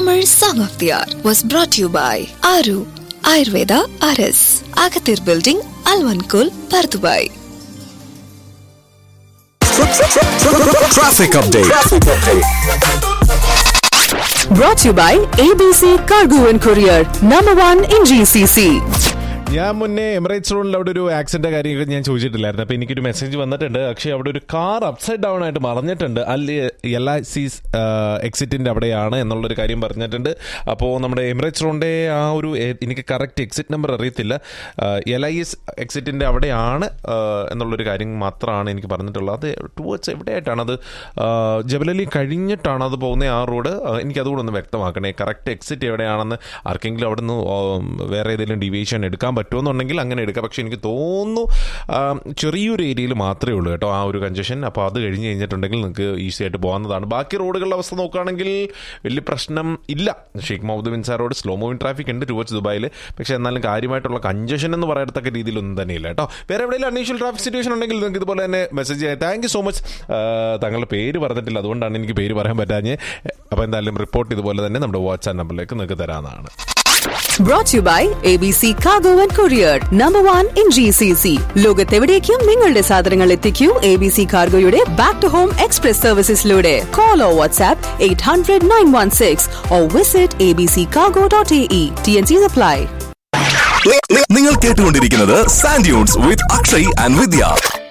Tamil Song of the Hour was brought to you by Aru Ayurveda RS, Agathir Building, Alvankul, Pardubai. Traffic update. Brought to you by ABC Cargo and Courier, number one in GCC. ഞാൻ മുന്നേ Emirates റോഡിൽ അവിടെ ഒരു accident കാര്യങ്ങൾ ഞാൻ ചോദിച്ചിട്ടില്ലായിരുന്നു അപ്പൊ എനിക്കൊരു message വന്നിട്ടുണ്ട് പക്ഷേ അവിടെ ഒരു കാർ അപ്സൈഡ് ഡൗൺ ആയിട്ട് മറിഞ്ഞിട്ടുണ്ട് അല്ലെ എൽ ഐ സി എക്സിറ്റിന്റെ അവിടെയാണ് എന്നുള്ളൊരു കാര്യം പറഞ്ഞിട്ടുണ്ട് അപ്പോൾ നമ്മുടെ എമിറേറ്റ്സ് റോഡിന്റെ ആ ഒരു എ- എനിക്ക് കറക്റ്റ് എക്സിറ്റ് നമ്പർ അറിയത്തില്ല എൽ ഐ എസ് എക്സിറ്റിന്റെ അവിടെയാണ് ആ, എന്നുള്ളൊരു കാര്യം മാത്രമാണ് എനിക്ക് പറഞ്ഞിട്ടുള്ളത് അത് ടുവേർഡ്സ് എവിടെയായിട്ടാണ് അത് ആ, ജബലലി കഴിഞ്ഞിട്ടാണ് അത് പോകുന്ന ആ റോഡ് എനിക്ക് അതുകൂടെ ഒന്ന് വ്യക്തമാക്കണേ കറക്റ്റ് എക്സിറ്റ് എവിടെയാണെന്ന് ആർക്കെങ്കിലും അവിടെ നിന്ന് വേറെ ഏതെങ്കിലും ഡീവിയേഷൻ എടുക്കാൻ പറ്റുമെന്നുണ്ടെങ്കിൽ അങ്ങനെ എടുക്കാം പക്ഷെ എനിക്ക് തോന്നുന്നു ആ, ചെറിയൊരു ഏരിയയിൽ മാത്രമേ ഉള്ളൂ കേട്ടോ ആ ഒരു കഞ്ചഷൻ അപ്പോൾ അത് കഴിഞ്ഞ് കഴിഞ്ഞിട്ടുണ്ടെങ്കിൽ നിങ്ങൾക്ക് ഈസി ആയിട്ട് പോകാവുന്നതാണ് ബാക്കി റോഡുകളുടെ അവസ്ഥ നോക്കുകയാണെങ്കിൽ വലിയ പ്രശ്നം ഇല്ല ഷെയ്ഖ് മുഹമ്മദ് ബിൻ സാർ റോഡ് സ്ലോ മൂവിങ് ട്രാഫിക് ഉണ്ട് ടുവേർഡ്സ് ദുബായിൽ പക്ഷേ എന്നാലും കാര്യമായിട്ടുള്ള കഞ്ചഷൻ എന്ന് പറയത്തക്ക രീതിയിലൊന്നും തന്നെയില്ല കേട്ടോ വേറെ എവിടെയെങ്കിലും അൺയൂഷ്വൽ ട്രാഫിക് സിറ്റുവേഷൻ ഉണ്ടെങ്കിൽ നിങ്ങൾക്ക് ഇതുപോലെ തന്നെ മെസ്സേജ് ചെയ്യാം താങ്ക് യു സോ മച്ച് തങ്ങളുടെ പേര് പറഞ്ഞിട്ടില്ല അതുകൊണ്ടാണ് എനിക്ക് പേര് പറയാൻ പറ്റാഞ്ഞ് അപ്പോൾ എന്തായാലും റിപ്പോർട്ട് ഇതുപോലെ തന്നെ നമ്മുടെ വാട്സാപ്പ് നമ്പറിലേക്ക് നിങ്ങൾക്ക് തരാവുന്നതാണ് Brought to you by ABC Cargo and Courier, number one in GCC. ലോകത്തെവിടേക്കും നിങ്ങളുടെ സാധനങ്ങൾ എത്തിക്കൂ എ ബി സി കാർഗോയുടെ ബാക്ക് ടു ഹോം എക്സ്പ്രസ് സർവീസസിലൂടെ call or WhatsApp eight hundred nine one six or visit A B C cargo dot A E T N C supply നി- നി- നിങ്ങൾ കേട്ടുകൊണ്ടിരിക്കുന്നത് sand dunes with Akshay and Vidya